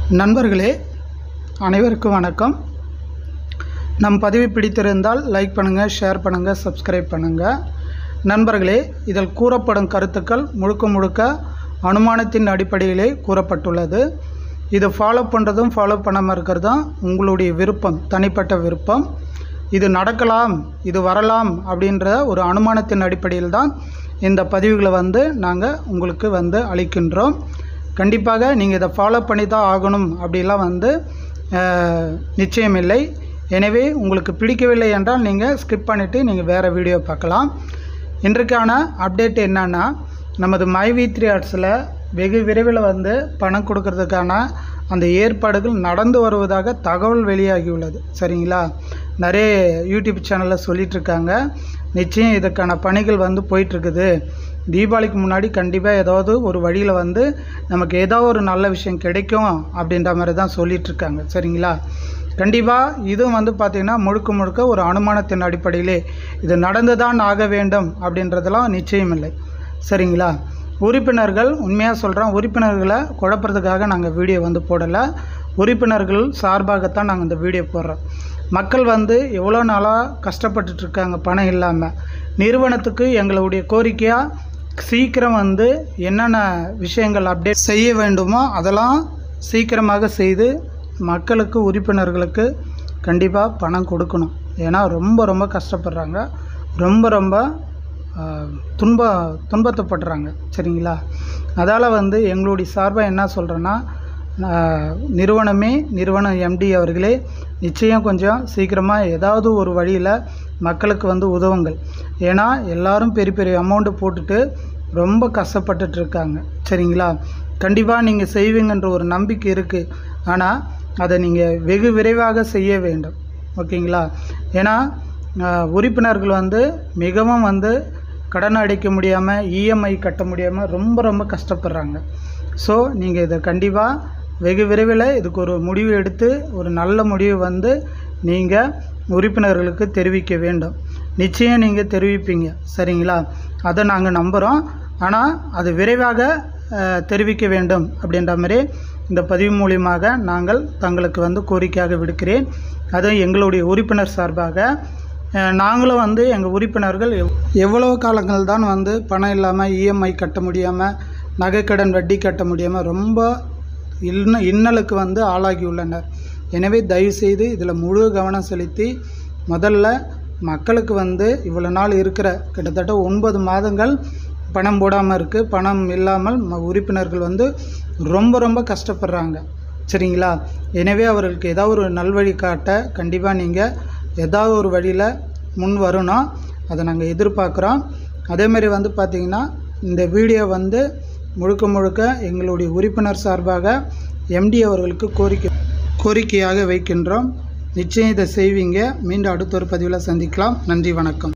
நண்பர்களே அனைவருக்கும் வணக்கம் நம் பதிவை பிடித்திருந்தால் லைக் பண்ணுங்கள் ஷேர் பண்ணுங்கள் சப்ஸ்கிரைப் பண்ணுங்கள் நண்பர்களே இதில் கூறப்படும் கருத்துக்கள் முழுக்க முழுக்க அனுமானத்தின் அடிப்படையிலே கூறப்பட்டுள்ளது இது ஃபாலோ பண்ணுறதும் ஃபாலோ பண்ணாமல் இருக்கிறதும் உங்களுடைய விருப்பம் தனிப்பட்ட விருப்பம் இது நடக்கலாம் இது வரலாம் அப்படின்ற ஒரு அனுமானத்தின் அடிப்படையில் தான் இந்த பதிவுகளை வந்து நாங்கள் உங்களுக்கு வந்து அளிக்கின்றோம் கண்டிப்பாக நீங்கள் இதை ஃபாலோ பண்ணி தான் ஆகணும் அப்படிலாம் வந்து அஹ், நிச்சயமில்லை எனவே உங்களுக்கு பிடிக்கவில்லை என்றால் நீங்கள் ஸ்கிப் பண்ணிவிட்டு நீங்கள் வேறு வீடியோ பார்க்கலாம் இன்றைக்கான அப்டேட் என்னன்னா நமது மைவி த்ரீ ஆர்ட்ஸில் வெகு விரைவில் வந்து பணம் கொடுக்கறதுக்கான அந்த ஏற்பாடுகள் நடந்து வருவதாக தகவல் வெளியாகியுள்ளது சரிங்களா நிறைய யூடியூப் சேனலில் சொல்லிகிட்ருக்காங்க நிச்சயம் இதுக்கான பணிகள் வந்து போயிட்டுருக்குது தீபாவளிக்கு முன்னாடி கண்டிப்பாக ஏதாவது ஒரு வழியில் வந்து நமக்கு ஏதோ ஒரு நல்ல விஷயம் கிடைக்கும் அப்படின்ற மாதிரி தான் சொல்லிகிட்ருக்காங்க சரிங்களா கண்டிப்பாக இதுவும் வந்து பார்த்திங்கன்னா முழுக்க முழுக்க ஒரு அனுமானத்தின் அடிப்படையிலே இது நடந்து தான் ஆக வேண்டும் அப்படின்றதெல்லாம் நிச்சயம் இல்லை சரிங்களா உறுப்பினர்கள் உண்மையாக சொல்கிறோம் உறுப்பினர்களை குழப்பறதுக்காக நாங்கள் வீடியோ வந்து போடலை உறுப்பினர்கள் சார்பாகத்தான் நாங்கள் இந்த வீடியோ போடுறோம் மக்கள் வந்து எவ்வளோ நாளாக கஷ்டப்பட்டுட்டு இருக்காங்க பணம் இல்லாமல் நிறுவனத்துக்கு எங்களுடைய கோரிக்கையாக சீக்கிரம் வந்து என்னென்ன விஷயங்கள் அப்டேட் செய்ய வேண்டுமோ அதெல்லாம் சீக்கிரமாக செய்து மக்களுக்கு உறுப்பினர்களுக்கு கண்டிப்பாக பணம் கொடுக்கணும் ஏன்னா ரொம்ப ரொம்ப கஷ்டப்படுறாங்க ரொம்ப ரொம்ப ஆஹ், துன்ப துன்பத்தப்படுறாங்க சரிங்களா அதால் வந்து எங்களுடைய சார்பாக என்ன சொல்கிறேன்னா நிறுவனமே நிறுவனம் எம்டி அவர்களே நிச்சயம் கொஞ்சம் சீக்கிரமாக ஏதாவது ஒரு வழியில் மக்களுக்கு வந்து உதவுங்கள் ஏன்னா எல்லாரும் பெரிய பெரிய அமௌண்ட்டு போட்டுட்டு ரொம்ப கஷ்டப்பட்டுட்டு இருக்காங்க சரிங்களா கண்டிப்பாக நீங்கள் செய்வீங்கன்ற ஒரு நம்பிக்கை இருக்குது ஆனால் அதை நீங்கள் வெகு விரைவாக செய்ய வேண்டும் ஓகேங்களா ஏன்னா ஆஹ், உறுப்பினர்கள் வந்து மிகவும் வந்து கடன் அடைக்க முடியாமல் இஎம்ஐ கட்ட முடியாமல் ரொம்ப ரொம்ப கஷ்டப்படுறாங்க ஸோ நீங்கள் இதை கண்டிப்பாக வெகு விரைவில் இதுக்கு ஒரு முடிவு எடுத்து ஒரு நல்ல முடிவு வந்து நீங்கள் உறுப்பினர்களுக்கு தெரிவிக்க வேண்டும் நிச்சயம் நீங்கள் தெரிவிப்பீங்க சரிங்களா அதை நாங்கள் நம்புகிறோம் ஆனால் அது விரைவாக அஹ், தெரிவிக்க வேண்டும் அப்படின்ற மாதிரி இந்த பதிவு மூலியமாக நாங்கள் தங்களுக்கு வந்து கோரிக்கையாக விடுக்கிறேன் அதுவும் எங்களுடைய உறுப்பினர் சார்பாக அஹ், நாங்களும் வந்து எங்கள் உறுப்பினர்கள் எவ் எவ்வளவு காலங்கள் தான் வந்து பணம் இல்லாமல் இஎம்ஐ கட்ட முடியாமல் நகைக்கடன் வட்டி கட்ட முடியாமல் ரொம்ப இன்ன இன்னலுக்கு வந்து ஆளாகியுள்ளனர் எனவே தயவுசெய்து இதில் முழு கவனம் செலுத்தி முதல்ல மக்களுக்கு வந்து இவ்வளோ நாள் இருக்கிற கிட்டத்தட்ட ஒன்பது மாதங்கள் பணம் போடாமல் இருக்குது பணம் இல்லாமல் ம- உறுப்பினர்கள் வந்து ரொம்ப ரொம்ப கஷ்டப்படுறாங்க சரிங்களா எனவே அவர்களுக்கு ஏதாவது ஒரு நல்வழி காட்ட கண்டிப்பாக நீங்கள் ஏதாவது ஒரு வழியில் முன் வரணும் அதை நாங்கள் எதிர்பார்க்குறோம் அதேமாதிரி வந்து பார்த்திங்கன்னா இந்த வீடியோ வந்து முழுக்க முழுக்க எங்களுடைய உறுப்பினர் சார்பாக எம்டி அவர்களுக்கு கோரிக்கை கோரிக்கையாக வைக்கின்றோம் நிச்சயம் இதை செய்வீங்க மீண்டும் அடுத்த ஒரு பதிவில் சந்திக்கலாம் நன்றி வணக்கம்